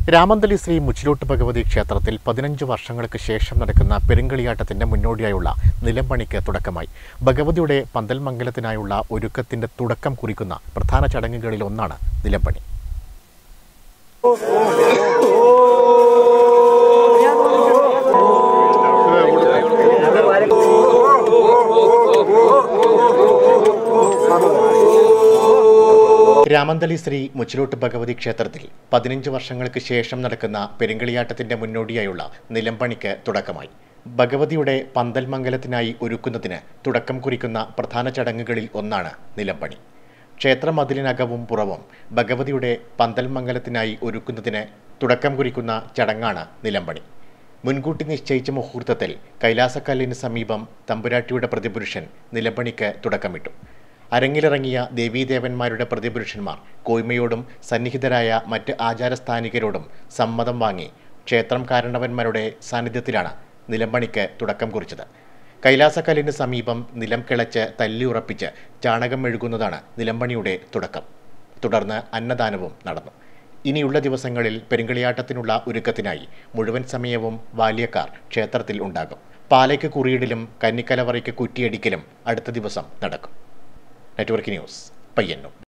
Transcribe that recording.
രാമന്തലി ശ്രീ മുച്ചിലോട്ട് ഭഗവതി ക്ഷേത്രത്തിൽ പതിനഞ്ച് വർഷങ്ങൾക്ക് ശേഷം നടക്കുന്ന പെരുങ്കളിയാട്ടത്തിന്റെ മുന്നോടിയായുള്ള നിലംപണിക്ക് തുടക്കമായി ഭഗവതിയുടെ പന്തൽമംഗലത്തിനായുള്ള ഒരുക്കത്തിന്റെ തുടക്കം കുറിക്കുന്ന പ്രധാന ചടങ്ങുകളിൽ ഒന്നാണ് നിലംപണി രാമന്തലി ശ്രീ മുച്ചിലോട്ട് ഭഗവതി ക്ഷേത്രത്തിൽ പതിനഞ്ച് വർഷങ്ങൾക്ക് ശേഷം നടക്കുന്ന പെരുങ്കളിയാട്ടത്തിന്റെ മുന്നോടിയായുള്ള നിലംപണിക്ക് തുടക്കമായി ഭഗവതിയുടെ പന്തൽ മംഗലത്തിനായി ഒരുക്കുന്നതിന് തുടക്കം കുറിക്കുന്ന പ്രധാന ചടങ്ങുകളിൽ ഒന്നാണ് നിലംപണി ക്ഷേത്രമതിലിനകവും പുറവും ഭഗവതിയുടെ പന്തൽ മംഗലത്തിനായി ഒരുക്കുന്നതിന് തുടക്കം കുറിക്കുന്ന ചടങ്ങാണ് നിലംപണി മുൻകൂട്ടി നിശ്ചയിച്ച മുഹൂർത്തത്തിൽ കൈലാസക്കല്ലിന് സമീപം തമ്പുരാട്ടിയുടെ പ്രതിപുരുഷൻ നിലംപണിക്ക് തുടക്കമിട്ടു അരങ്ങിലിറങ്ങിയ ദേവീദേവന്മാരുടെ പ്രതിപുരുഷന്മാർ കോയ്മയോടും സന്നിഹിതരായ മറ്റ് ആചാരസ്ഥാനികരോടും സമ്മതം വാങ്ങി ക്ഷേത്രം കാരണവന്മാരുടെ സാന്നിധ്യത്തിലാണ് നിലംപണിക്ക് തുടക്കം കുറിച്ചത് കൈലാസക്കല്ലിന് സമീപം നിലം കിളച്ച് തല്ലി ഉറപ്പിച്ച് ചാണകം മെഴുകുന്നതാണ് നിലംപണിയുടെ തുടക്കം തുടർന്ന് അന്നദാനവും നടന്നു ഇനിയുള്ള ദിവസങ്ങളിൽ പെരുങ്കളിയാട്ടത്തിനുള്ള ഒരുക്കത്തിനായി മുഴുവൻ സമയവും ബാല്യക്കാർ ക്ഷേത്രത്തിൽ ഉണ്ടാകും പാലയ്ക്ക് കുറിയിടലും കന്നിക്കലവറയ്ക്ക് കുറ്റിയടിക്കലും അടുത്ത ദിവസം നടക്കും നെറ്റ്വർക്ക് ന്യൂസ് പയ്യന്നൂർ